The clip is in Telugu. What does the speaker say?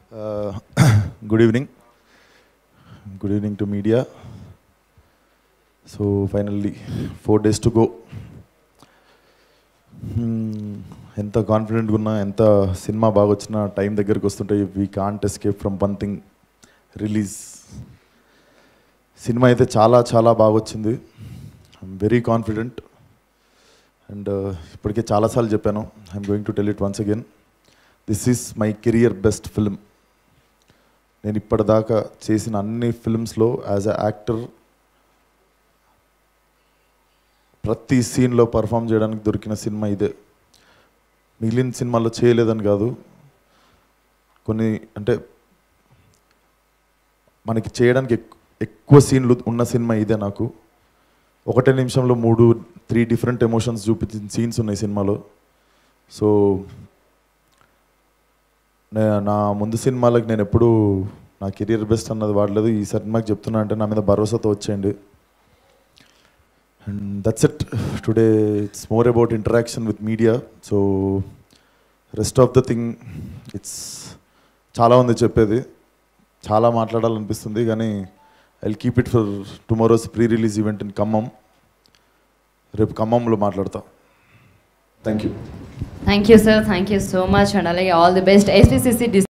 Uh, good evening. Good evening to media. So finally, four days to go. Hmm, ఎంత కాన్ఫిడెంట్గా ఉన్నా ఎంత సినిమా బాగా వచ్చినా టైం దగ్గరికి వస్తుంటే we can't escape from one thing release cinema అయితే చాలా చాలా బాగా వచ్చింది ఐఎమ్ వెరీ కాన్ఫిడెంట్ అండ్ ఇప్పటికే చాలాసార్లు చెప్పాను I'm going to tell it once again this is my career best film నేను ఇప్పటిదాకా చేసిన అన్ని ఫిల్మ్స్లో యాజ్ అ యాక్టర్ ప్రతి సీన్లో పర్ఫామ్ చేయడానికి దొరికిన సినిమా ఇదే మిగిలిన సినిమాల్లో చేయలేదని కాదు కొన్ని అంటే మనకి చేయడానికి ఎక్- ఎక్కువ సీన్లు ఉన్న సినిమా ఇదే నాకు ఒకటే నిమిషంలో మూడు త్రీ డిఫరెంట్ ఎమోషన్స్ చూపించిన సీన్స్ ఉన్నాయి సినిమాలో సో నే- నా ముందు సినిమాలకు నేను ఎప్పుడూ నా కెరియర్ బెస్ట్ అన్నది వాడలేదు ఈ సినిమాకి చెప్తున్నా అంటే నా మీద భరోసాతో వచ్చేయండి and that's it today it's more about interaction with media so rest of the thing it's చాలా ఉంది చెప్పేది చాలా మాట్లాడాలనిపిస్తుంది కానీ I keep it for tomorrow's pre release event in Khammam రేపు ఖమ్మంలో మాట్లాడతా thank you thank you sir thank you so much and అలాగే ఆల్ ది బెస్ట్ ఎస్పీసీసీ